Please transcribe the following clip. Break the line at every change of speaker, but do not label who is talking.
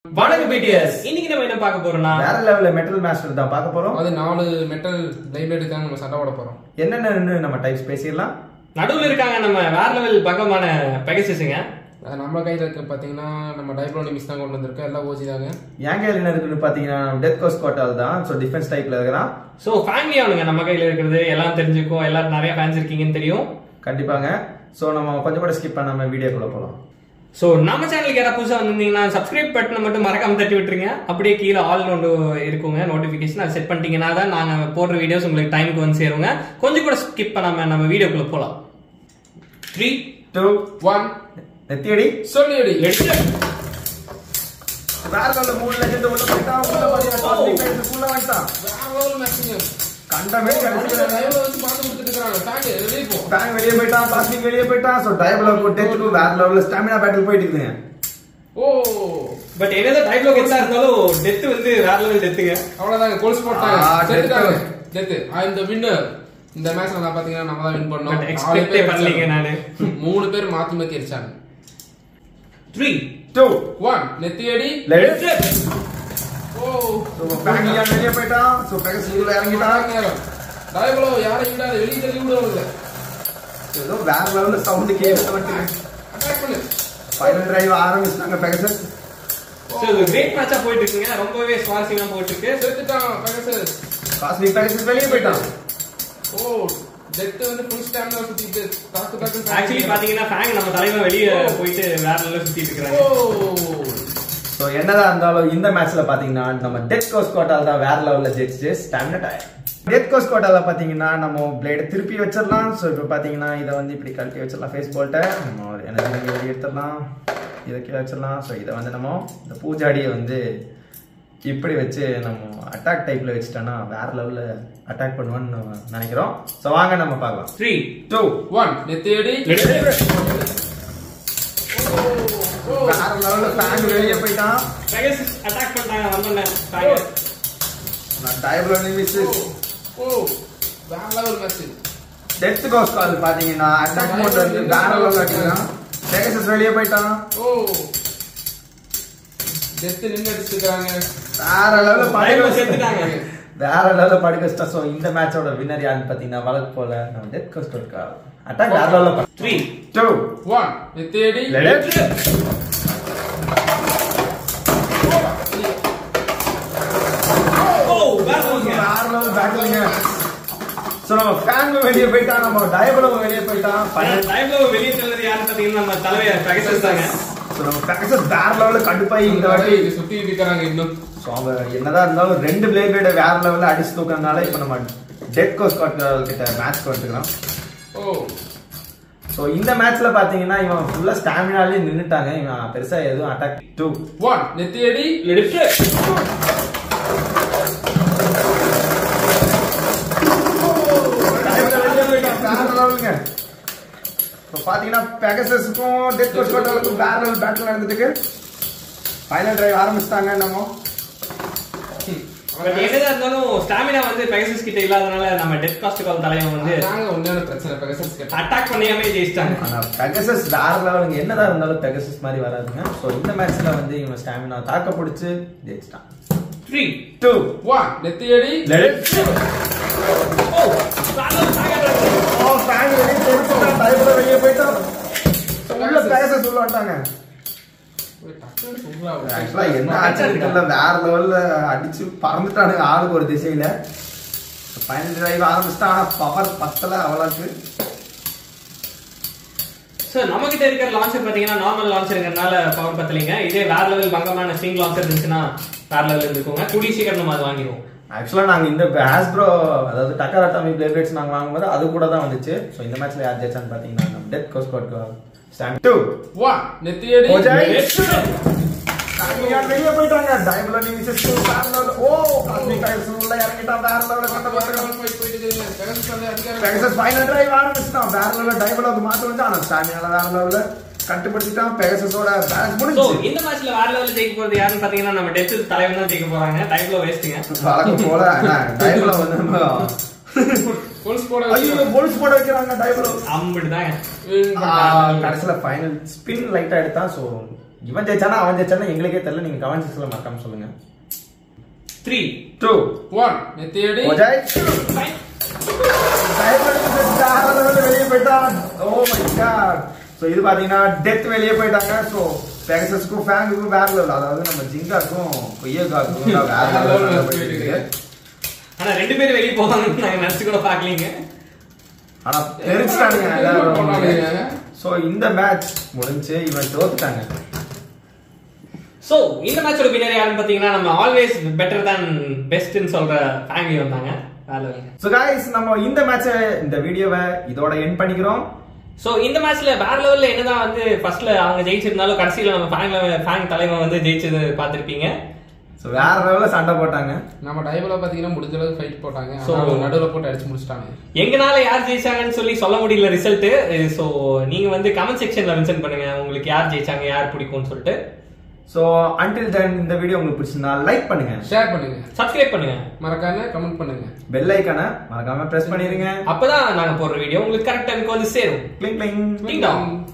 வணக்கம் பிடிஎஸ் இன்னைக்கு நம்ம என்ன பார்க்க போறோம்னா
வேற லெவல்ல மெட்டல் மாஸ்டர் தான் பார்க்க போறோம்
அது நாலு மெட்டல் பிளேட் தான் நம்ம சண்டை போட போறோம்
என்னென்னு நம்ம டைப்ஸ் பேசிடலாம்
நடுவுல இருக்காங்க நம்ம வேற லெவல் பக்கமான பெகசிஸுங்க
அது நம்ம கையில இருக்க பாத்தீங்கன்னா நம்ம டைப்ளோனி மிஸ் தான் கொண்டு வந்திருக்கோம் எல்லாம் ஓஜி தாங்க
என் கையில் என்ன இருக்குன்னு பாத்தீங்கன்னா டெத் கோஸ் கோட்டால் தான் ஸோ டிஃபென்ஸ் டைப்ல இருக்கிறான்
சோ ஃபேமிலி அவனுங்க நம்ம கையில இருக்கிறது எல்லாம் தெரிஞ்சுக்கும் எல்லாரும் நிறைய ஃபேன்ஸ் இருக்கீங்கன்னு தெரியும்
கண்டிப்பாங்க ஸோ நம்ம கொஞ்சம் கூட ஸ்கிப் பண்ணாம வீடியோக்குள்ள போகலாம்
சோ நம்ம சேனலுக்கு யாராவது புதுசா வந்திருந்தீங்கன்னா சப்ஸ்கிரைப் பட்டனை மட்டும் மறக்காம தட்டி விட்டுருங்க அப்படியே கீழே ஆல் ஒன்று இருக்குங்க நோட்டிபிகேஷன் அதை செட் பண்ணிட்டீங்கன்னா தான் நாங்க போடுற வீடியோஸ் உங்களுக்கு டைமுக்கு வந்து சேருங்க கொஞ்சம் கூட ஸ்கிப் பண்ணாம நம்ம வீடியோக்குள்ள போலாம் த்ரீ
டூ
ஒன்
நெத்தியடி
சொல்லியடி
வேற லெவல்ல மூணு லட்சத்து உள்ள போயிட்டான் உள்ள பாத்தீங்கன்னா cosmic tiles உள்ள வந்துட்டான் கண்டமே கிடைச்சிக்கல
வச்சு பார்த்து கொடுத்துட்டு இருக்காங்க தாங்க வெளியே போ
பேங்க் வெளியே போயிட்டான் காஸ்மிக் வெளியே போயிட்டான் ஸோ டயபிள் டெத்துக்கு வேற லெவல்ல ஸ்டாமினா பேட்டில் போயிட்டு இருக்குங்க
ஓ
பட் என்னதான் டைப்லோ கெத்தா இருந்தாலும் டெத் வந்து வேற லெவல் டெத்துங்க
அவ்வளவுதாங்க கோல்ஸ் போட்டாங்க
ஆ,
செத்துட்டாங்க
death.
டெத்து இந்த வின்னர் இந்த மேட்ச்ல நான் பாத்தீங்கன்னா நம்ம தான் வின் பண்ணோம்
But
நாலு
expect
பேர்
பண்ணலீங்க
அடிச்சாங்க.
நானு.
மூணு பேர் மாத்தி மாத்தி அடிச்சாங்க
த்ரீ
டூ
ஒன் நெத்தியடி
லெட்
ஓ
ஸோ பேங்க் வெளியே போயிட்டான் ஸோ பெகஸ் உள்ள இறங்கிட்டான்
டைப்ளோ யாரையும் விடாத வெளியே தள்ளி விடுவாங்க
ஏதோ வேற லெவல்ல சவுண்ட் கேட்டு வந்துட்டு
அட்டாக் பண்ணு
ஃபைனல் டிரைவ் ஆரம்பிச்சிட்டாங்க பெகசஸ்
சோ இது கிரேட் மேட்சா போயிட்டு இருக்குங்க ரொம்பவே சுவாரஸ்யமா போயிட்டு இருக்கு
செத்துட்டான் பெகசஸ்
காஸ்மிக் பெகசஸ் வெளியே போயிட்டான்
ஓ டெத் வந்து ஃபுல் ஸ்டாமினா சுத்திட்டு தாக்கு தாக்கு
ஆக்சுவலி பாத்தீங்கன்னா ஃபேங் நம்ம தலைவன் வெளிய போயிட்டு வேற லெவல் சுத்திட்டு இருக்காங்க
ஓ
ஸோ என்னதான் இருந்தாலும் இந்த மேட்ச்ல பாத்தீங்கன்னா நம்ம டெத் கோஸ் கோட்டால் தான் வேற லெவல்ல ஜெயிச்சு ஸ்டாண்டர்ட் ஆயிடும் டெத் கோஸ் கோட்டால பாத்தீங்கன்னா நம்ம பிளேட திருப்பி வச்சிடலாம் ஸோ இப்போ பாத்தீங்கன்னா இதை வந்து இப்படி கழட்டி வச்சிடலாம் ஃபேஸ் போல்ட்ட நம்ம எனர்ஜி வெளியே எடுத்துடலாம் இதை கீழே வச்சிடலாம் ஸோ இதை வந்து நம்ம இந்த பூஜாடியை வந்து இப்படி வச்சு நம்ம அட்டாக் டைப்ல வச்சுட்டோம்னா வேற லெவல்ல அட்டாக் பண்ணுவோம்னு நம்ம நினைக்கிறோம் ஸோ வாங்க நம்ம பார்க்கலாம்
த்ரீ
டூ
ஒன் நெத்தியடி ஓ
வேற லெவல்ல ஃபேன் வெளியே போயிட்டான்
பெகசிஸ் அட்டாக் பண்ணிட்டாங்க வந்தோன்னே ஃபேங்
நான் டைப்ல மிஸ்
ஓ வேற லெவல் மேட்ச்
டெத் கோஸ் கால் பாத்தீங்கன்னா அட்டாக் மோட்ல இருந்து வேற லெவல்ல அடிக்கிறான் பெகசஸ் வெளியே போயிட்டான்
ஓ டெத் நின்னு அடிச்சிருக்காங்க
வேற லெவல்ல
டைம்ல
படுக்க
சேர்த்துட்டாங்க
வேற லெவல்ல படுக்க வச்சிட்டா சோ இந்த மேட்சோட வின்னர் யாருன்னு பாத்தீங்கன்னா வழக்கு போல நம்ம டெத் கோஸ் கால் அட்டாக் வேற லெவல்ல
த்ரீ
டூ
ஒன் நெத்தியடி
ஓ வேற லெவலுங்க
வேற லெவல் பேட்டிலுங்க சோ நம்ம ஃபேன் வெளியே போயிட்டான் நம்ம டயபலம் வெளியே போயிட்டான்
டைம்ல வெளிய செல்றது யாருன்னு பாத்தீங்கன்னா நம்ம தலைவர் பெகசிஸ் தாங்க
சோ நம்ம பெகசஸ் வேற லெவல்ல கடுப்பாயி இந்த வாட்டி
சுத்தி இருக்காங்க இன்னும்
ஸோ அவன் என்னதான் இருந்தாலும் ரெண்டு பிளேட் பிளேட வேற லெவலில் அடிச்சு தூக்கறதுனால இப்போ நம்ம டெட் கோஸ் கிட்ட மேட்ச் வந்துக்கலாம்
ஓ
ஸோ இந்த மேட்ச்ல பாத்தீங்கன்னா இவன் ஃபுல்லா ஸ்டாமினாலே நின்னுட்டாங்க இவன் பெருசா எதுவும் அட்டாக் டூ
ஒன் நெத்தியடி
எடுத்து
வேற லெவலுங்க இப்போ பாத்தீங்கன்னா பெகசஸுக்கும் டெட் கோஸ் கோட்டாலுக்கும் வேற லெவல் பேட்டில் நடந்துட்டு ஃபைனல் டிரைவ் ஆரம்பிச்சிட்டாங்க நம்ம
பட் என்னதான் இருந்தாலும் ஸ்டாமினா வந்து பெகசிஸ் கிட்ட இல்லாதனால நம்ம டெத் காஸ்ட் கால் தலைவன் வந்து
நாங்க உண்மையான பிரச்சனை பெகசஸ் கிட்ட
அட்டாக் பண்ணாமே ஜெயிச்சிட்டாங்க
ஆனா பெகசஸ் வேற லெவலுங்க என்னதான் இருந்தாலும் பெகசஸ் மாதிரி வராதுங்க ஸோ இந்த மேட்ச்ல வந்து இவன் ஸ்டாமினா தாக்க பிடிச்சு ஜெயிச்சிட்டான்
த்ரீ
டூ
ஒன் நெத்தியடி
ஓ வேற level fang ஆடுறாங்க.
ஓ ஃபேன் வெளியே போயிட்டான் டைப்ல வெளியே போயிட்டான் உள்ள பெகசஸ் உள்ள வந்துட்டாங்க
டக்குன்னு சொல்றா
ஆக்சுவலா என்ன ஆச்சுன்னு தெரியல வேற லெவல்ல அடிச்சு பறந்துட்டானுங்க ஆளுக்கு ஒரு திசையில ஃபைனல் டிரைவ் ஆரம்பிச்சிட்டா ஆனா பவர் பத்தல அவ்வளோக்கு
சோ நம்ம கிட்ட இருக்கிற லான்ச்சர் பாத்தீங்கன்னா நார்மல் லான்ச்சருங்கிறனால பவர் பத்தலைங்க இதே வேற லெவல் பங்கமான ஸ்விங் லான்ச்சர் இருந்துச்சுன்னா வேற லெவல் இருந்துக்கோங்க கூடி சீக்கிரம் நம்ம அது வாங்கிடுவோம்
ஆக்சுவலா நாங்க இந்த ஹாஸ்ப்ரோ அதாவது டக்கர் அட்டாமி பிளேபிளேட்ஸ் நாங்க வாங்கும்போது அது கூட தான் வந்துச்சு ஸோ இந்த மேட்ச்ல யார் ஜெயிச்சான்னு பாத்தீங்கன்னா நம்ம டெத் கோஸ் கோட் ஸ்டாண்ட் டூ
ஒன் நெத்தியடி
வெளியே போயிட்டாங்க டைப்ல நீ மிஸ்ஸஸ் வேற லெவல் ஓ காஸ்மிக் டைல்ஸ் உள்ள இறங்கிட்டான் வேற லெவல்ல கொண்டு போறாங்க
போயிட்டு போயிட்டு இருக்கீங்க. பெகசஸ் வந்து அதிகாரம்
பெகசஸ் ஃபைனல் டிரைவ் ஆரம்பிச்சிட்டான் வேற லெவல்ல டைப்ல வந்து மாத்த வந்து ஆனா ஸ்டாமினால வேற லெவல்ல கட்டுப்படுத்திட்டான் பெகசஸோட பேலன்ஸ்
சோ
முடிஞ்சு
இந்த மேட்ச்ல வேற லெவல் ஜெயிக்க போறது யாருன்னு பாத்தீங்கன்னா நம்ம டெத் தலைவன் தான் ஜெயிக்க போறாங்க டைப்ல வேஸ்ட்டுங்க
வழக்கம் போல டைப்ல வந்து நம்ம
கோல்ஸ் போட
ஐயோ போல்ஸ் போட வைக்கிறாங்க டைப்ல
அம்பிட்டு தாங்க
வச்சிருக்காங்க.
கடைசியில ஃபைனல் ஸ்பின் லைட்டா எடுத்தான் சோ இவன் ஜெயிச்சானா அவன் ஜெயிச்சானா எங்களுக்கே தெரியல நீங்க கமெண்ட் செக்ஷன்ல மறக்காம சொல்லுங்க
த்ரீ
டூ
ஒன் நெத்தியடி
ஓஜாய் வெளியே போயிட்டான் ஓ மை காட் சோ இது பாத்தீங்கன்னா டெத் வெளியே போயிட்டாங்க சோ பெகசஸ்க்கும் ஃபேங்குக்கும் வேற லெவல் அதாவது நம்ம ஜிங்காக்கும் கொய்யக்காக்கும் வேற லெவல் போயிட்டு இருக்கு
ஆனா ரெண்டு பேரும் வெளியே போவாங்கன்னு நாங்க நினைச்சு கூட பாக்கலீங்க
ஆனா தெரிஞ்சுட்டானுங்க
போனானுங்க.
எல்லாரும் சோ இந்த மேட்ச் முடிஞ்சு இவன் தோத்துட்டாங்க
சோ இந்த மேட்சோட வினர் யாருன்னு பாத்தீங்கன்னா நம்ம ஆல்வேஸ் பெட்டர் than பெஸ்ட்னு சொல்ற ஃபேமிலி வந்தாங்க வேலை இல்லைங்க
சோ गाइस நம்ம இந்த மேட்சை இந்த வீடியோவை இதோட எண்ட் பண்ணிக்கிறோம்
சோ இந்த மேட்ச்ல வேற லெவல்ல என்னதான் வந்து ஃபர்ஸ்ட்ல அவங்க ஜெயிச்சிருந்தாலும் கடைசியில நம்ம ஃபேங்ல ஃபேங் தலைவன் வந்து ஜெயிச்சது பார்த்திருப்பீங்க
சோ வேற லெவல்ல சண்டை போட்டாங்க
நம்ம டைவ்ல பாத்தீங்கன்னா முடிஞ்ச அளவுக்கு ஃபைட் போட்டாங்க
So-
ஆனா நடுவுல போட்டு அடிச்சு முடிச்சிட்டாங்க
எங்கனால யார் ஜெயிச்சாங்கன்னு சொல்லி சொல்ல முடியல ரிசல்ட் சோ நீங்க வந்து கமெண்ட் செக்ஷன்ல மென்ஷன் பண்ணுங்க உங்களுக்கு யார் ஜெயிச்சாங்க யார் பிடிக்கும்னு சொல்லிட்டு
சோ அன்டில் தென் இந்த வீடியோ உங்களுக்கு பிடிச்சிருந்தா லைக் பண்ணுங்க
ஷேர் பண்ணுங்க
சப்ஸ்கிரைப் பண்ணுங்க
மறக்காம கமெண்ட் பண்ணுங்க
பெல் ஐக்கான மறக்காம பிரஸ் பண்ணிருங்க
அப்பதான் நாங்க போடுற வீடியோ உங்களுக்கு கரெக்ட் டைமுக்கு வந்து சேரும்
கிளிங் கிளிங்
Ding dong.